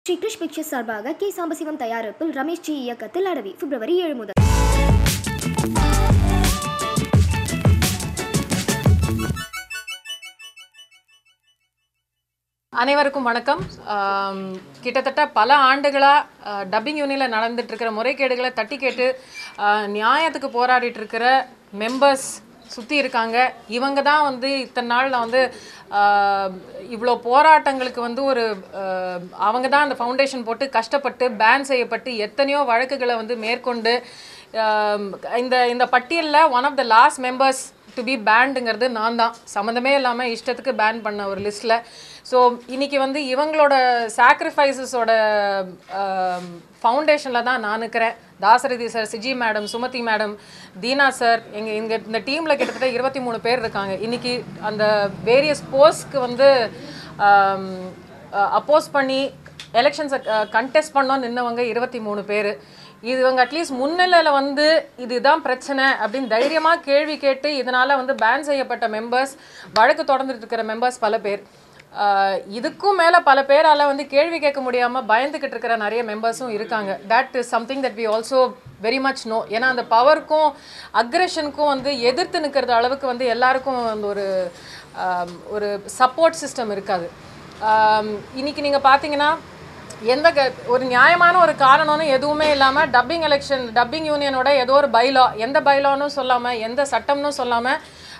Sri Krish pictures சார்பாக K Sambasivam தயாரிப்பில் Ramesh G இயக்கத்தில் அடவி பிப்ரவரி ஏழு முதல் அனைவருக்கும் வணக்கம் ஆம், கிட்டத்தட்ட பல ஆண்டுகளாக டப்பிங் யூனியனில் நடந்துட்டு இருக்கிற முறைகேடுகளை தட்டி கேட்டு ஆ, நியாயத்துக்கு போராடிட்டு இருக்கிற மெம்பர்ஸ் சுற்றி இருக்காங்க இவங்க தான் வந்து இத்தனை நாள் நான் வந்து ஆ, இவ்வளோ போராட்டங்களுக்கு வந்து ஒரு ஆ, அவங்க தான் அந்த ஃபவுண்டேஷன் போட்டு கஷ்டப்பட்டு பேன் செய்யப்பட்டு எத்தனையோ வழக்குகளை வந்து மேற்கொண்டு ஆம், இந்த இந்த பட்டியலில் one of the last members to be பேண்டுங்கிறது நான் தான் சம்மந்தமே இல்லாமல் இஷ்டத்துக்கு பேன் பண்ண ஒரு லிஸ்ட்டில் ஸோ இன்னைக்கு வந்து இவங்களோட சாக்ரிஃபைசஸோட ஃபவுண்டேஷனில் தான் நான் இருக்கிறேன் Dasarathi sir Siji madam Sumathi madam Deena sir எங்கள் இங்கே இந்த டீமில் கிட்டத்தட்ட இருபத்தி மூணு பேர் இருக்காங்க இன்னைக்கு அந்த வேரியஸ் போஸ்ட்க்கு வந்து அப்போஸ் பண்ணி எலெக்ஷன்ஸை கண்டெஸ்ட் பண்ணோம் நின்னவங்க இருபத்தி மூணு பேர் இது இவங்க அட்லீஸ்ட் முன்னிலையில் வந்து இதுதான் பிரச்சனை அப்படின்னு தைரியமாக கேள்வி கேட்டு இதனால் வந்து பேன் செய்யப்பட்ட மெம்பர்ஸ் வழக்கு தொடர்ந்துட்டு இருக்கிற மெம்பர்ஸ் பல பேர் ஆஹ் இதுக்கும் மேலே பல பேரால் வந்து கேள்வி கேட்க முடியாமல் பயந்துக்கிட்டு இருக்கிற நிறைய மெம்பர்ஸும் இருக்காங்க that is something that we also very much know ஏன்னா அந்த பவருக்கும் அக்ரெஷனுக்கும் வந்து எதிர்த்து நிற்கிறது அளவுக்கு வந்து எல்லாருக்கும் அந்த ஒரு ஆம், ஒரு சப்போர்ட் சிஸ்டம் இருக்காது ஆம், இன்னைக்கு நீங்கள் பார்த்தீங்கன்னா எந்த க ஒரு நியாயமான ஒரு காரணம்னு எதுவுமே இல்லாமல் டப்பிங் எலெக்ஷன் டப்பிங் யூனியனோட ஏதோ ஒரு பைலா எந்த பைலான்னு சொல்லாமல் எந்த சட்டம்னு சொல்லாமல்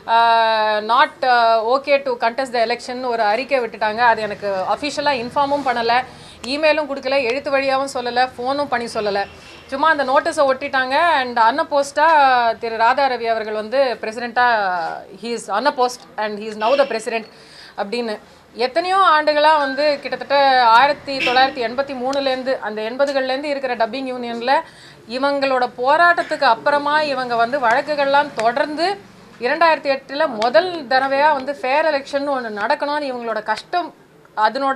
not okay to contest the election ஒரு அறிக்கை விட்டுட்டாங்க அது எனக்கு அஃபிஷியலாக இன்ஃபார்மும் பண்ணலை இமெயிலும் கொடுக்கல எழுத்து வழியாகவும் சொல்லலை ஃபோனும் பண்ணி சொல்லலை சும்மா அந்த நோட்டீஸை ஒட்டிட்டாங்க அண்ட் அன்னபோஸ்டாக திரு ராதா ரவி அவர்கள் வந்து பிரசிடெண்ட்டாக he is unopposed and he is now the president அப்படின்னு எத்தனையோ ஆண்டுகளாக வந்து கிட்டத்தட்ட ஆயிரத்தி தொள்ளாயிரத்தி எண்பத்தி மூணுலேருந்து அந்த எண்பதுகள்லேருந்து இருக்கிற டப்பிங் யூனியனில் இவங்களோட போராட்டத்துக்கு அப்புறமா இவங்க வந்து வழக்குகள்லாம் தொடர்ந்து இரண்டாயிரத்தி எட்டில் முதல் தடவையாக வந்து ஃபேர் எலெக்ஷன் ஒன்று நடக்கணும்னு இவங்களோட கஷ்டம் அதனோட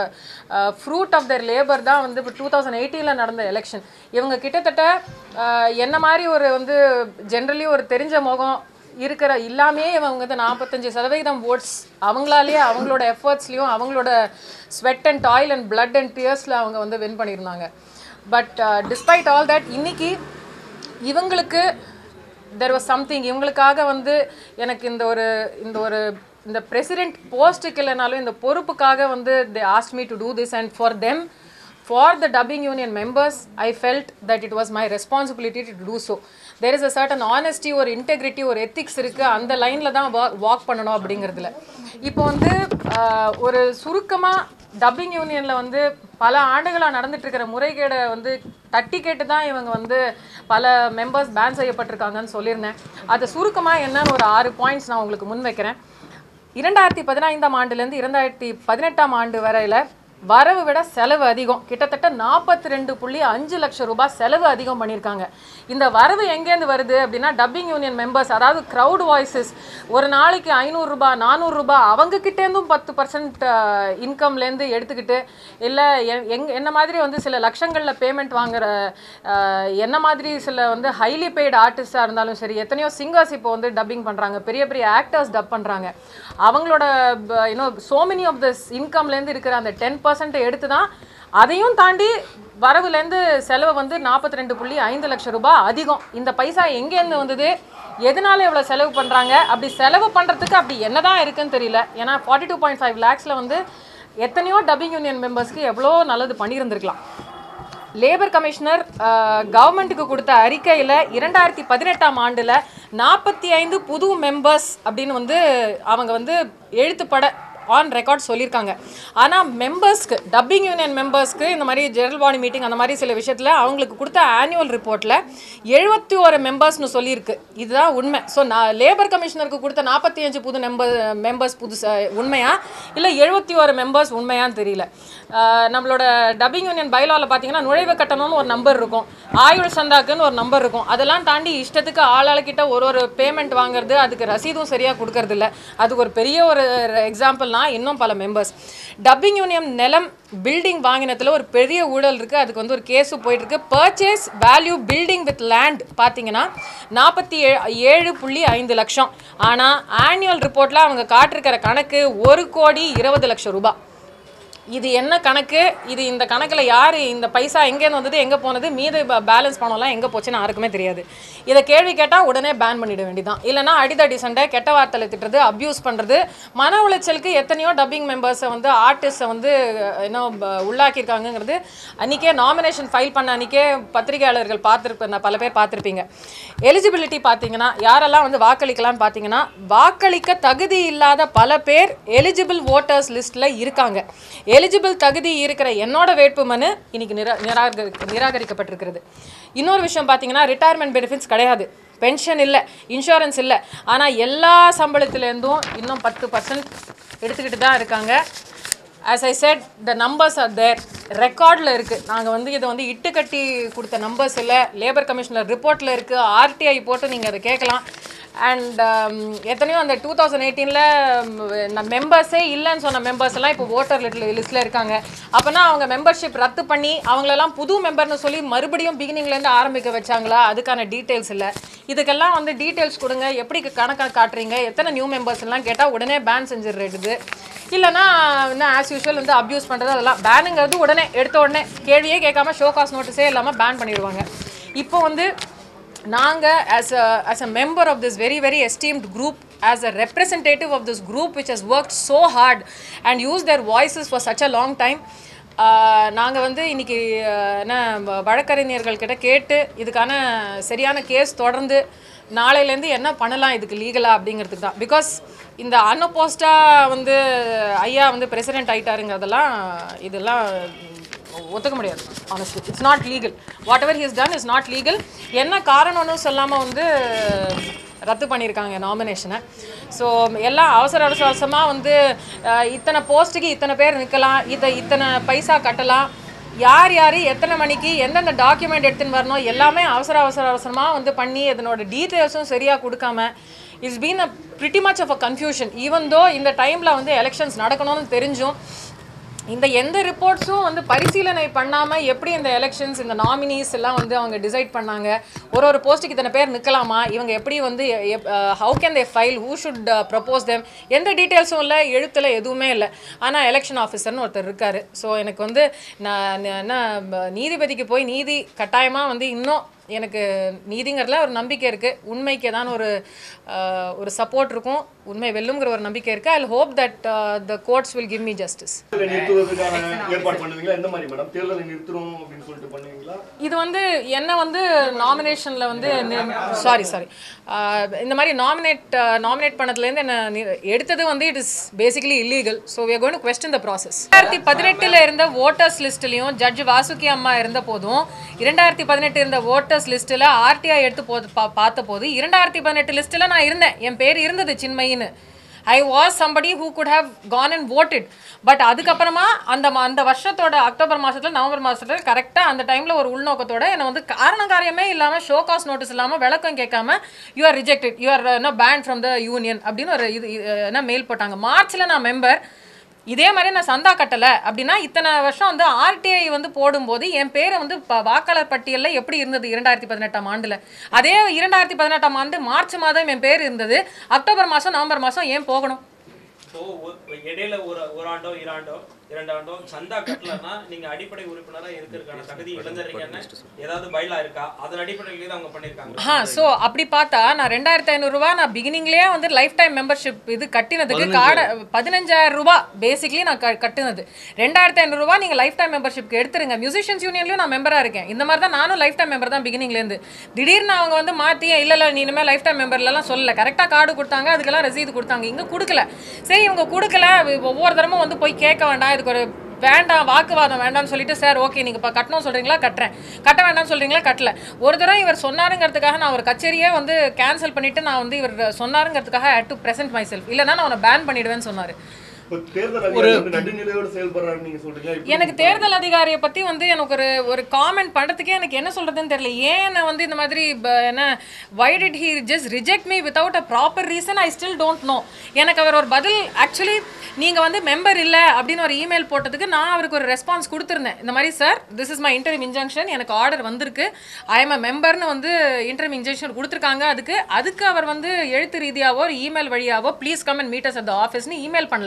ஃப்ரூட் ஆஃப் தர் லேபர் தான் வந்து இப்போ டூ தௌசண்ட் எயிட்டீனில் நடந்த எலெக்ஷன் இவங்க கிட்டத்தட்ட அஹ், என்ன மாதிரி ஒரு வந்து ஜென்ரலி ஒரு தெரிஞ்ச முகம் இருக்கிற இல்லாமே இவங்க வந்து நாற்பத்தஞ்சு சதவீதம் ஓட்ஸ் அவங்களாலேயே அவங்களோட எஃபர்ட்ஸ்லையும் அவங்களோட sweat and toil and blood and டியர்ஸில் அவங்க வந்து வின் பண்ணியிருந்தாங்க பட் டிஸ்பைட் ஆல் தட் இன்னைக்கு இவங்களுக்கு தெர் வாஸ் சம்திங் இவங்களுக்காக வந்து எனக்கு இந்த ஒரு இந்த ஒரு இந்த பிரசிடென்ட் போஸ்ட்டுக்கு இல்லைனாலும் இந்த பொறுப்புக்காக வந்து they asked me to do this and for them for the dubbing union members I felt that it was my responsibility to do so there is a certain honesty ஒரு இன்டெகிரிட்டி ஒரு ethics இருக்குது அந்த லைனில் தான் walk பண்ணணும் அப்படிங்கிறதுல இப்போ வந்து ஆஹ், ஒரு சுருக்கமாக டப்பிங் யூனியனில் வந்து பல ஆண்டுகளாக நடந்துட்டு இருக்கிற முறைகேடை வந்து தட்டி கேட்டு தான் இவங்க வந்து பல மெம்பர்ஸ் பேன் செய்யப்பட்டிருக்காங்கன்னு சொல்லியிருந்தேன் அது சுருக்கமாக என்னன்னு ஒரு ஆறு பாயிண்ட்ஸ் நான் உங்களுக்கு முன் வைக்கிறேன் இரண்டாயிரத்தி பதினைந்தாம் ஆண்டுலேருந்து இரண்டாயிரத்தி பதினெட்டாம் ஆண்டு வரையில் வரவு விட செலவு அதிகம் கிட்டத்தட்ட நாற்பத்தி ரெண்டு புள்ளி அஞ்சு லட்சம் ரூபாய் செலவு அதிகம் பண்ணியிருக்காங்க இந்த வரவு எங்கேருந்து வருது அப்படின்னா டப்பிங் யூனியன் மெம்பர்ஸ் அதாவது க்ரௌட் வாய்ஸஸ் ஒரு நாளைக்கு ஐநூறுரூபா நானூறுரூபா அவங்க கிட்டேருந்தும் பத்து பர்சன்ட் இன்கம்லேருந்து எடுத்துக்கிட்டு இல்லை எங் என்ன மாதிரி வந்து சில லட்சங்களில் பேமெண்ட் வாங்குற அஹ், என்ன மாதிரி சில வந்து ஹைலி பெய்டு ஆர்டிஸ்டாக இருந்தாலும் சரி எத்தனையோ சிங்கர்ஸ் இப்போ வந்து டப்பிங் பண்ணுறாங்க பெரிய பெரிய ஆக்டர்ஸ் டப் பண்ணுறாங்க அவங்களோட you know so many of this இன்கம்லேருந்து இருக்கிற அந்த டென் பர்சன்ட் எடுத்து தான் அதையும் தாண்டி வரவுலேருந்து செலவு வந்து நாற்பத்தி ரெண்டு புள்ளி ஐந்து லட்சம் ரூபாய் அதிகம் இந்த பைசா எங்கேருந்து வந்தது எதனால இவ்வளோ செலவு பண்ணுறாங்க அப்படி செலவு பண்ணுறதுக்கு அப்படி என்னதான் இருக்குன்னு தெரியல ஏன்னா ஃபார்ட்டி டூ பாயிண்ட் ஃபைவ் லேக்ஸில் வந்து எத்தனையோ டப்பிங் யூனியன் மெம்பர்ஸ்க்கு எவ்வளோ நல்லது பண்ணியிருந்திருக்கலாம் லேபர் கமிஷனர் கவர்மெண்ட்டுக்கு கொடுத்த அறிக்கையில் இரண்டாயிரத்தி பதினெட்டாம் ஆண்டில் நாற்பத்தி ஐந்து புது மெம்பர்ஸ் அப்படின்னு வந்து அவங்க வந்து எழுத்துப்பட ஆன் ரெக்கார்ட் சொல்லியிருக்காங்க ஆனால் மெம்பர்ஸ்க்கு டப்பிங் யூனியன் மெம்பர்ஸ்க்கு இந்த மாதிரி ஜெனரல் பாடி மீட்டிங் அந்த மாதிரி சில விஷயத்தில் அவங்களுக்கு கொடுத்த ஆனுவல் ரிப்போர்ட்டில் எழுபத்தி ஒரு மெம்பர்ஸ்னு சொல்லியிருக்கு இதுதான் உண்மை ஸோ நான் லேபர் கமிஷனருக்கு கொடுத்த நாற்பத்தி அஞ்சு புது மெம்பர் மெம்பர்ஸ் புதுசா உண்மையா இல்லை எழுபத்தி ஒரு மெம்பர்ஸ் உண்மையான்னு தெரியல ஆஹ் நம்மளோட டப்பிங் யூனியன் பைலாவில் பார்த்தீங்கன்னா நுழைவு கட்டணம்னு ஒரு நம்பர் இருக்கும் ஆயுள் சந்தாக்குன்னு ஒரு நம்பர் இருக்கும் அதெல்லாம் தாண்டி இஷ்டத்துக்கு ஆளாளுக்கிட்ட ஒரு ஒரு பேமெண்ட் வாங்குறது அதுக்கு ரசீதும் சரியாக கொடுக்கறது இல்ல அதுக்கு ஒரு பெரிய ஒரு எக்ஸாம்பிள்னா இன்னும் பல மெம்பர்ஸ் டப்பிங் யூனியன் நிலம் பில்டிங் வாங்கினதுல ஒரு பெரிய ஊழல் இருக்குது அதுக்கு வந்து ஒரு கேஸும் போயிட்டுருக்கு purchase value building with land பார்த்தீங்கன்னா நாற்பத்தி ஏழு புள்ளி ஐந்து லட்சம் ஆனால் ஆனுவல் ரிப்போர்ட்டில் அவங்க காட்டிருக்கிற கணக்கு ஒரு கோடி இருபது லட்சம் ரூபாய் இது என்ன கணக்கு இது இந்த கணக்கில் யார் இந்த பைசா எங்கேருந்து வந்தது எங்கே போனது மீது பேலன்ஸ் பணம்லாம் எங்கே போச்சுன்னு யாருக்குமே தெரியாது இதை கேள்வி கேட்டால் உடனே பேன் பண்ணிட வேண்டியதான் இல்லைனா அடிதடி சண்டை கெட்ட வார்த்தையில் திட்டுறது அப்யூஸ் பண்ணுறது மன உளைச்சலுக்கு எத்தனையோ டப்பிங் மெம்பர்ஸை வந்து ஆர்டிஸ்ட்டை வந்து என்ன உள்ளாக்கியிருக்காங்கங்கிறது அன்றைக்கே நாமினேஷன் ஃபைல் பண்ண அன்றைக்கே பத்திரிகையாளர்கள் பார்த்துருப்ப பல பேர் பார்த்துருப்பீங்க எலிஜிபிலிட்டி பார்த்தீங்கன்னா யாரெல்லாம் வந்து வாக்களிக்கலாம்னு பார்த்தீங்கன்னா வாக்களிக்க தகுதி இல்லாத பல பேர் எலிஜிபிள் ஓட்டர்ஸ் லிஸ்ட்டில் இருக்காங்க எலிஜிபிள் தகுதி இருக்கிற என்னோட வேட்புமனு இன்னைக்கு நிரா நிராகரி நிராகரிக்கப்பட்டிருக்கிறது இன்னொரு விஷயம் பார்த்தீங்கன்னா ரிட்டையர்மெண்ட் பெனிஃபிட்ஸ் கிடையாது பென்ஷன் இல்லை இன்சூரன்ஸ் இல்லை ஆனால் எல்லா சம்பளத்துலேருந்தும் இன்னும் பத்து பர்சன்ட் எடுத்துக்கிட்டு தான் இருக்காங்க as I said the numbers are there ரெக்கார்டில் இருக்குது நாங்கள் வந்து இதை வந்து இட்டு கட்டி கொடுத்த நம்பர்ஸ் இல்லை லேபர் கமிஷனர் ரிப்போர்ட்டில் இருக்குது ஆர்டிஐ போட்டு நீங்கள் அதை கேட்கலாம் அண்ட் எத்தனையோ அந்த டூ தௌசண்ட் எயிட்டீனில் மெம்பர்ஸே இல்லைன்னு சொன்ன மெம்பர்ஸ் எல்லாம் இப்போ ஓட்டர் லிஸ்ட்டில் இருக்காங்க அப்போனா அவங்க மெம்பர்ஷிப் ரத்து பண்ணி அவங்களெல்லாம் புது மெம்பர்னு சொல்லி மறுபடியும் பிகினிங்லேருந்து ஆரம்பிக்க வச்சாங்களா அதுக்கான டீட்டெயில்ஸ் இல்லை இதுக்கெல்லாம் வந்து டீட்டெயில்ஸ் கொடுங்க எப்படி கணக்காக காட்டுறீங்க எத்தனை நியூ மெம்பர்ஸ் எல்லாம் கேட்டால் உடனே பேன் செஞ்சிடுறது இல்லைன்னா என்ன ஆஸ் யூஷுவல் வந்து அப்யூஸ் பண்ணுறது அதெல்லாம் பேனுங்கிறது உடனே எடுத்த உடனே கேள்வியே கேட்காம ஷோ காஸ் நோட்டீஸே இல்லாமல் பேன் பண்ணிடுவாங்க இப்போ வந்து நாங்கள் as a as a member of this very very esteemed group as a representative of this group which has work so hard and use their voices for such a long time நாங்கள் வந்து இன்னைக்கு ஆஹ், என்ன வ- வழக்கறிஞர்கள் கிட்ட கேட்டு இதுக்கான சரியான கேஸ் தொடர்ந்து நாளையிலேருந்து என்ன பண்ணலாம் இதுக்கு லீகலாக அப்படிங்கிறதுக்கு தான் பிகாஸ் இந்த அன்அப்போஸ்டாக வந்து ஐயா வந்து பிரசிடென்ட் ஆயிட்டாருங்கிறதெல்லாம் இதெல்லாம் ஒத்துக்க முடியாது honestly it's not legal whatever he's done is not legal என்ன காரணம்னு சொல்லாமல் வந்து ரத்து பண்ணியிருக்காங்க நாமினேஷனை ஸோ எல்லாம் அவசர அவசர அவசரமாக வந்து அஹ், இத்தனை போஸ்ட்டுக்கு இத்தனை பேர் நிற்கலாம் இதை இத்தனை பைசா கட்டலாம் யார் யார் எத்தனை மணிக்கு எந்தெந்த டாக்குமெண்ட் எடுத்துன்னு வரணும் எல்லாமே அவசர அவசர அவசரமாக வந்து பண்ணி அதனோட டீட்டெயில்ஸும் சரியாக கொடுக்காம it's been a pretty much of a confusion even though இந்த டைமில் வந்து எலெக்ஷன்ஸ் நடக்கணும்னு தெரிஞ்சும் இந்த எந்த ரிப்போர்ட்ஸும் வந்து பரிசீலனை பண்ணாமல் எப்படி இந்த எலெக்ஷன்ஸ் இந்த நாமினிஸ் எல்லாம் வந்து அவங்க டிசைட் பண்ணாங்க ஒரு ஒரு போஸ்ட்டுக்கு இத்தனை பேர் நிற்கலாமா இவங்க எப்படி வந்து how can they file who should propose them எந்த டீட்டெயில்ஸும் இல்லை எழுத்தில் எதுவுமே இல்லை ஆனால் எலெக்ஷன் ஆஃபீஸர்னு ஒருத்தர் இருக்கார் ஸோ எனக்கு வந்து நான் நான் என்ன ப- நீதிபதிக்கு போய் நீதி கட்டாயமாக வந்து இன்னும் எனக்கு நீதிங்கிறதுல ஒரு நம்பிக்கை இருக்குது உண்மைக்கு ஏதாவது ஒரு அஹ், ஒரு சப்போர்ட் இருக்கும் உண்மை வெல்லுங்கிற ஒரு நம்பிக்கை இருக்குது I hope that the courts will give me justice தேர்தலை நிறுத்துவதற்கான ஏற்பாடு பண்ணுவீங்களா எந்த மாதிரி மேடம் தேர்தலை நிறுத்துறோம் அப்படின்னு சொல்லிட்டு பண்ணுவீங்களா இது வந்து என்ன வந்து நாமினேஷனில் வந்து சாரி சாரி இந்த மாதிரி நாமினேட் நாமினேட் பண்ணதுலேருந்து என்ன நி- எடுத்தது வந்து it is basically illegal so we are going to question the process ரெண்டாயிரத்தி பதினெட்டில் இருந்த ஓட்டர்ஸ் லிஸ்ட்லையும் ஜட்ஜ் வாசுகி அம்மா இருந்த போதும் இரண்டாயிரத்தி பதினெட்டு இருந்த ஓட்டர்ஸ் லிஸ்ட்டில் ஆர்டிஐ எடுத்து போது பா பார்த்த போது இரண்டாயிரத்தி பதினெட்டு லிஸ்ட்டில் நான் இருந்தேன் என் பேர் இருந்தது சின்மயின்னு I was somebody who could have gone and voted but அதுக்கப்புறமா அந்த ம- அந்த வருஷத்தோட அக்டோபர் மாசத்துல நவம்பர் மாசத்துல கரெக்டாக அந்த டைமில் ஒரு உள்நோக்கத்தோட என்னை வந்து காரணம் காரியமே இல்லாமல் ஷோ காஸ் நோட்டீஸ் இல்லாமல் விளக்கம் கேட்காம you are rejected you are என்ன பேன் ஃப்ரம் த யூனியன் அப்படின்னு ஒரு இது இது, என்ன மெயில் போட்டாங்க மார்ச்சில் நான் மெம்பர் இதே மாதிரி நான் சந்தா கட்டலை அப்படின்னா இத்தனை வருஷம் வந்து ஆர்டிஐ வந்து போடும்போது என் பேரை வந்து ப- வாக்காளர் பட்டியலில் எப்படி இருந்தது இரண்டாயிரத்தி பதினெட்டாம் ஆண்டில் அதே இரண்டாயிரத்தி பதினெட்டாம் ஆண்டு மார்ச் மாதம் என் பேர் இருந்தது அக்டோபர் மாதம் நவம்பர் மாதம் ஏன் போகணும் ஸோ இடையில ஒரு ஒரு ஆண்டோ இராண்டோ இரண்டு ஆண்டோ சந்தா கட்டலன்னா நீங்க அடிப்படை உறுப்பினரா இருக்கிறதுக்கான தகுதி இழந்துறீங்கன்னு ஏதாவது பயிலா இருக்கா அதன் அடிப்படையில தான் அவங்க பண்ணிருக்காங்க ஆ ஸோ அப்படி பார்த்தா நான் ரெண்டாயிரத்தி ஐநூறுரூவா நான் பிகினிங்லேயே வந்து லைஃப் டைம் மெம்பர்ஷிப் இது கட்டினதுக்கு கார்டு பதினஞ்சாயிரம் ரூபா பேசிக்லி நான் க கட்டினது ரெண்டாயிரத்தி ஐநூறுரூவா நீங்கள் லைஃப் டைம் மெம்பர்ஷிப்க்கு எடுத்துருங்க மியூசிஷியன்ஸ் யூனியன்லையும் நான் மெம்பராக இருக்கேன் இந்த மாதிரி தான் நானும் லைஃப் டைம் மெம்பர் தான் பிகினிங்லேருந்து திடீர்னு அவங்க வந்து மாற்றி இல்லை இல்லை நீ இனிமேல் லைஃப் டைம் மெம்பர்லாம் சொல்லல கரெக்டாக கார்டு கொடுத்தாங்க அதுக்கெல்லாம் ரசீது கொடுத்தாங்க இங்கே கொடுக்கல சரி இவங்க கொடுக்கல ஒவ்வொரு தரமும் வந்து போய் கேட்க வேண்டாம் இதுக்கு ஒரு வேண்டாம் வாக்குவாதம் வேண்டாம்னு சொல்லிட்டு சார் ஓகே நீங்கள் இப்போ கட்டணும் சொல்கிறீங்களா கட்டுறேன் கட்ட வேண்டாம்னு சொல்கிறீங்களா கட்டல ஒரு தடவை இவர் சொன்னாருங்கிறதுக்காக நான் ஒரு கச்சேரியே வந்து கேன்சல் பண்ணிவிட்டு நான் வந்து இவர் சொன்னாருங்கிறதுக்காக ஹேட் டு present myself இல்லைன்னா நான் அவனை பேன் பண்ணிடுவேன்னு சொன்னார் இப்போ தேர்தல் அதிகாரி வந்து நடுநிலையோடு செயல்படுறாருன்னு நீங்க சொல்றீங்க இப்படி எனக்கு தேர்தல் அதிகாரியை பற்றி வந்து எனக்கு ஒரு ஒரு காமெண்ட் பண்ணுறதுக்கே எனக்கு என்ன சொல்கிறதுன்னு தெரியல ஏன் நான் வந்து இந்த மாதிரி ப- என்ன why did he just reject me without a proper reason I still don't know எனக்கு அவர் ஒரு பதில் ஆக்சுவலி நீங்கள் வந்து மெம்பர் இல்லை அப்படின்னு ஒரு இமெயில் போட்டதுக்கு நான் அவருக்கு ஒரு ரெஸ்பான்ஸ் கொடுத்துருந்தேன் இந்த மாதிரி sir this is my interview injunction எனக்கு ஆர்டர் வந்திருக்கு ஐ எம் அ மெம்பர்னு வந்து இன்டர்வியூ இன்ஜெக்ஷன் கொடுத்துருக்காங்க அதுக்கு அதுக்கு அவர் வந்து எழுத்து ரீதியாவோ ஒரு இமெயில் வழியாவோ please come and meet us at ஆஃபீஸ்னு இமெயில் பண்ணல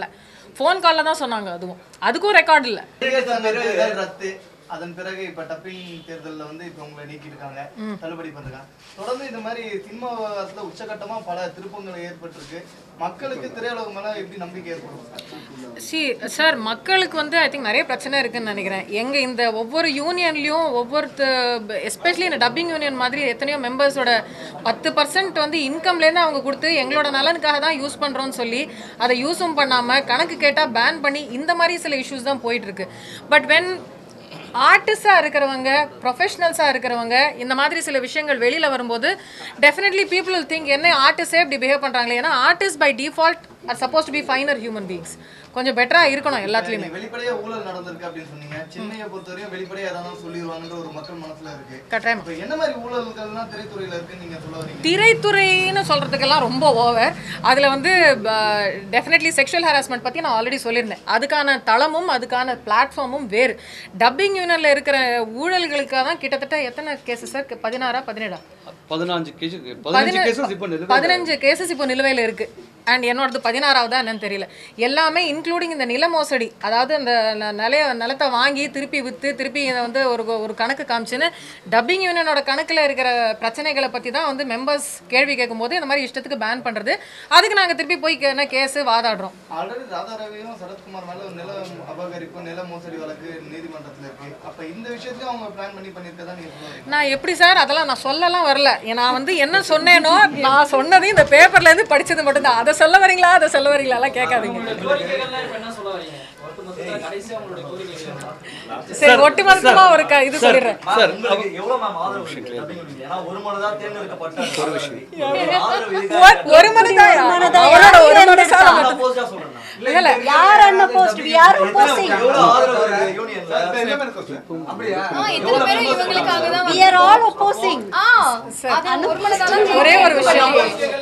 ஃபோன் காலில் தான் சொன்னாங்க அதுவும் அதுக்கும் ரெக்கார்ட் இல்லை தேர்தல் ரத்து அதன் பிறகு இப்ப டப்பிங் தேர்தல்ல வந்து இப்ப உங்களை நீக்கியிருக்காங்க தள்ளுபடி பண்ணிருக்காங்க தொடர்ந்து இந்த மாதிரி சினிமா விவகாரத்துல உச்சகட்டமா பல திருப்பங்கள் ஏற்பட்டிருக்கு மக்களுக்கு திரையுலகம் மேல எப்படி நம்பிக்கை ஏற்படும் சி சார் மக்களுக்கு வந்து ஐ திங்க் நிறைய பிரச்சனை இருக்குன்னு நினைக்கிறேன் எங்க இந்த ஒவ்வொரு யூனியன்லயும் ஒவ்வொருத்த எஸ்பெஷலி இந்த டப்பிங் யூனியன் மாதிரி எத்தனையோ மெம்பர்ஸோட பத்து பர்சன்ட் வந்து இன்கம்லேருந்து அவங்க கொடுத்து எங்களோட நலனுக்காக தான் யூஸ் பண்றோம்னு சொல்லி அதை யூஸும் பண்ணாம கணக்கு கேட்டா பேன் பண்ணி இந்த மாதிரி சில இஷ்யூஸ் தான் போயிட்டு இருக்கு பட் வென் ஆர்டிஸ்டாக இருக்கிறவங்க ப்ரொஃபஷனல்ஸாக இருக்கிறவங்க இந்த மாதிரி சில விஷயங்கள் வெளியில் வரும்போது டெஃபினெட்லி பீப்புள் will திங்க் என்ன ஆர்டிஸ்டே இப்படி பிஹேவ் பண்ணுறாங்களே ஏன்னா artist by default are suppose to be finer human beings கொஞ்சம் பெட்டராக இருக்கணும் எல்லாத்துலேயுமே நீங்க வெளிப்படையா ஊழல் நடந்திருக்கு அப்படின்னு சொன்னீங்க சென்னையை பொறுத்தவரையும் வெளிப்படையா எதாவது சொல்லிடுவாங்கன்ற ஒரு மக்கள் மனசுல இருக்கு கட்டாயம் இப்ப என்ன மாதிரி ஊழல்கள்லாம் திரைத்துறையில இருக்குன்னு நீங்க சொல்ல வரீங்க திரைத்துறைன்னு சொல்கிறதுக்கெல்லாம் ரொம்ப ஓவர் அதில் வந்து டெஃபினெட்லி செக்ஷுவல் ஹராஸ்மெண்ட் பற்றி நான் ஆல்ரெடி சொல்லியிருந்தேன் அதுக்கான தளமும் அதுக்கான பிளாட்ஃபார்மும் வேறு டப்பிங் யூனியனில் இருக்கிற ஊழல்களுக்காக தான் கிட்டத்தட்ட எத்தனை கேசஸ் சார் பதினாறா பதினேழா பதினஞ்சு கேஜ் பதினஞ்சு கேசஸ் இப்போ நிலுவையில் பதினஞ்சு கேசஸ் இப்போ நிலுவையில் இருக்கு அண்ட் என்னோடது பதினாறாவதா என்னன்னு தெரியல எல்லாமே இன்க்ளூடிங் இந்த நில மோசடி அதாவது அந்த ந- நிலைய நிலத்தை வாங்கி திருப்பி விற்று திருப்பி இதை வந்து ஒரு ஒரு கணக்கு காமிச்சுன்னு டப்பிங் யூனியனோட கணக்கில் இருக்கிற பிரச்சனைகளை பற்றி தான் வந்து மெம்பர்ஸ் கேள்வி கேட்கும்போது இந்த மாதிரி இஷ்டத்துக்கு பேன் பண்ணுறது அதுக்கு நாங்கள் திருப்பி போய் கே- என்ன கேஸு வாதாடுறோம் ஆல்ரெடி ராதா ரவியும் சரத்குமார் மேல ஒரு நில அபகரிப்பு நில மோசடி வழக்கு நீதிமன்றத்துல இருக்கு அப்ப இந்த விஷயத்தையும் அவங்க பிளான் பண்ணி பண்ணிருக்கதா நீங்க சொல்ல வரீங்க நான் எப்படி சார் அதெல்லாம் நான் சொல்லலாம் வரல நான் வந்து என்ன சொன்னேனோ நான் சொன்னது இந்த பேப்பர்ல இருந்து படிச்சது மட்டும்தான் அதை சொல்ல வரீங்களா அதை சொல்ல வரீங்களா எல்லாம் கேட்காதீங்க கோரிக்கைகள்லாம் இப்ப என்ன சொல்ல வரீங்க ஒட்டுமொத்தத்துல கடைசியா உங்களுடைய கோரிக்கைகள் சரி ஒட்டுமொத்தமா ஒரு க- இது சொல்லிடுறேன் சார் உங்களுக்கு எவ்வளவு மேம் ஆதரவு இருக்கு டப்பிங் யூனிட்? ஏன்னா ஒரு மனதா தேர்ந்தெடுக்கப்பட்ட ஒரு விஷயம் ஆதரவு ஒரு- ஒரு மனதாயா? அவரோட ஒரு மனசால மட்டும். opposed ஆ சொல்றேன் நான். இல்ல, இல்ல. யார் unopposed? We are opposing. எவ்வளவு ஆதரவு இருக்கு யூனியன்ல அப்படியா இத்தனை பேரும் இவங்களுக்காக தான் We are all opposing. ஆ அது ஒரு மனதால ஒரே ஒரு விஷயம்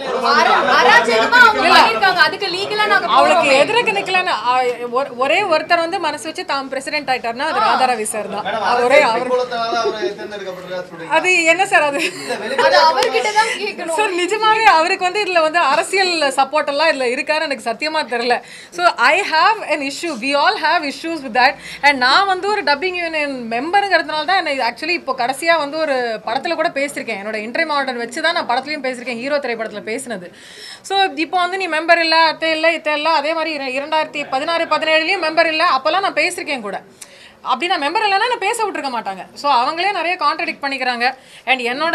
அர- அராஜகமா அவங்க பண்ணிருக்காங்க அதுக்கு லீகலா நாங்க அவளுக்கு போறோமே. எதிர்க்க நிக்கலன்னு அ- ஒரு- ஒரே ஒருத்தர் வந்து மனசு வச்சு தாம் பிரசிடென்ட் ஆயிட்டாருன்னா அது ராதாரவி சார் தான் மேடம் அவர் ஒரே அவர் பின்புலத்தினால அவரை தேர்ந்தெடுக்கப்பட்டிருக்கா சொல்றீங்க அது என்ன சார் அது அது அவர்கிட்ட தான் கேட்கணும் சார் நிஜமாவே அவருக்கு வந்து இதுல வந்து அரசியல் சப்போர்ட் எல்லாம் இதுல இருக்கான்னு எனக்கு சத்தியமா தெரியல so I have an issue we all have issues with that and நான் வந்து ஒரு டப்பிங் யூனியன் மெம்பருங்கிறதுனால தான் என்ன ஆக்சுவலி இப்போ கடைசியா வந்து ஒரு படத்துல கூட பேசியிருக்கேன் என்னோட இன்டர்வியூ ஆர்டர் வச்சு தான் நான் படத்துலையும் பேசியிருக்கேன் ஹீரோ திரைப்படத்துல பேசினது ஸோ இப்போ வந்து நீ மெம்பர் இல்லை அத்தை இல்லை இத்தை இல்லை அதே மாதிரி இர- இரண்டாயிரத்தி பதினாறு பதினேழுலையும் மெம்பர் இல்லை அப்போல்லாம் நான் பேசியிருக்கேன் கூட அப்படி நான் மெம்பர் இல்லைன்னா நான் பேச விட்டுருக்க மாட்டாங்க ஸோ அவங்களே நிறைய கான்ட்ரடிக்ட் பண்ணிக்கிறாங்க அண்ட் என்னோட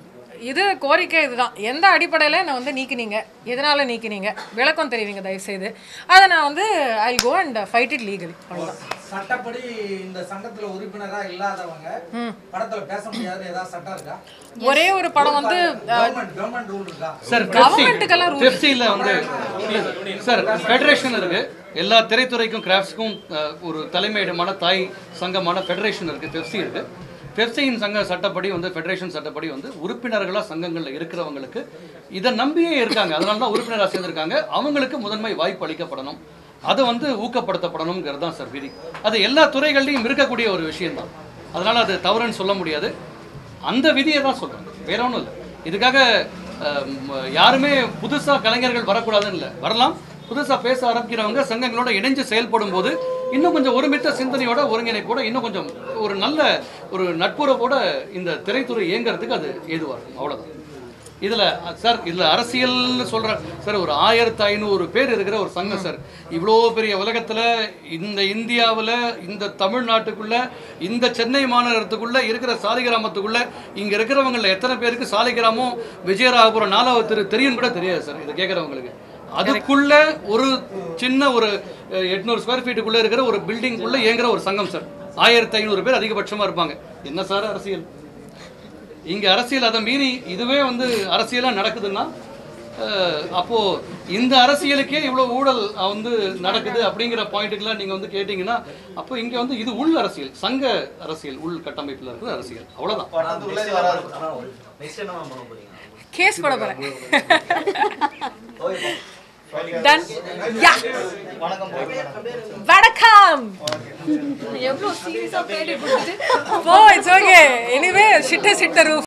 இது கோரிக்கை இதுதான் எந்த அடிப்படையில் என்னை வந்து நீக்கினீங்க எதனால நீக்கினீங்க விளக்கம் தெரிவிங்க தயவுசெய்து அதை நான் வந்து I go and fight it legally அவ்வளோதான் சட்டப்படி இந்த சங்கத்துல உறுப்பினரா இல்லாதவங்க படத்துல பேச முடியாதுன்னு ஏதாவது சட்டம் இருக்கா ஒரே ஒரு படம் வந்து கவர்மெண்ட் கவர்மெண்ட் ரூல் இருக்கா சார் Government-க்கெல்லாம் rules பெப்சியில் வந்து சார் ஃபெடரேஷன் இருக்கு எல்லா திரைத்துறைக்கும் கிராஃப்ட்ஸ்க்கும் ஒரு தலைமையிடமான தாய் சங்கமான ஃபெடரேஷன் இருக்கு பெப்சி இருக்கு பெப்சியின் சங்க சட்டப்படி வந்து ஃபெடரேஷன் சட்டப்படி வந்து உறுப்பினர்களாக சங்கங்களில் இருக்கிறவங்களுக்கு இதை நம்பியே இருக்காங்க அதனால தான் உறுப்பினராக சேர்ந்திருக்காங்க அவங்களுக்கு முதன்மை வாய்ப்பு அளிக்கப்படணும் அது வந்து ஊக்கப்படுத்தப்படணுங்கிறது தான் சார் விதி அது எல்லா துறைகள்லையும் இருக்கக்கூடிய ஒரு விஷயம்தான் அதனால அது தவறுன்னு சொல்ல முடியாது அந்த விதியை தான் சொல்கிறேன் வேற ஒன்றும் இல்லை இதுக்காக அஹ், ம- யாருமே புதுசாக கலைஞர்கள் வரக்கூடாதுன்னு இல்லை வரலாம் புதுசாக பேச ஆரம்பிக்கிறவங்க சங்கங்களோட இணைஞ்சு செயல்படும் போது இன்னும் கொஞ்சம் ஒருமித்த சிந்தனையோட ஒருங்கிணைப்போட இன்னும் கொஞ்சம் ஒரு நல்ல ஒரு நட்புறவோட இந்த திரைத்துறை இயங்குறதுக்கு அது ஏதுவாக இருக்கும் அவ்வளோதான் இதில் சார் இதில் அரசியல்னு சொல்கிற சார் ஒரு ஆயிரத்து ஐநூறு பேர் இருக்கிற ஒரு சங்கம் சார் இவ்வளோ பெரிய உலகத்தில் இந்த இந்தியாவில் இந்த தமிழ்நாட்டுக்குள்ள இந்த சென்னை மாநகரத்துக்குள்ள இருக்கிற சாலிகிராமத்துக்குள்ள இங்கே இருக்கிறவங்கள எத்தனை பேருக்கு சாலிகிராமம் விஜயராகபுரம் நாலாவது தெரு தெரியும் கூட தெரியாது சார் இதை கேட்குறவங்களுக்கு அதுக்குள்ள ஒரு சின்ன ஒரு அஹ், எட்நூறு ஸ்கொயர் ஃபீட்டுக்குள்ள இருக்கிற ஒரு பில்டிங்குள்ள இயங்குற ஒரு சங்கம் சார் ஆயிரத்தி ஐநூறு பேர் அதிகபட்சமாக இருப்பாங்க என்ன சார் அரசியல் இங்க அரசியல் அதை மீறி இதுவே வந்து அரசியலா நடக்குதுன்னா அஹ், அப்போ இந்த அரசியலுக்கே இவ்வளவு ஊழல் அஹ், வந்து நடக்குது அப்படிங்கிற பாயிண்ட்டுக்கெல்லாம் நீங்க வந்து கேட்டீங்கன்னா அப்போ இங்க வந்து இது உள் அரசியல் சங்க அரசியல் உள் கட்டமைப்புல இருக்கிற அரசியல் அவ்வளவுதான் அது உள்ளே வராது நெக்ஸ்ட் என்ன மேம் பண்ண போறீங்க கேஸ் போட போகிறேன் ஓகே டன் யா வணக்கம் மேடம் வணக்கம் எவ்வளவு சீரியஸா பேட்டி கொடுத்துட்டு ஓ இட்ஸ் ஓகே எனிவே ஷிட்ட சிட்ட ரூஃப்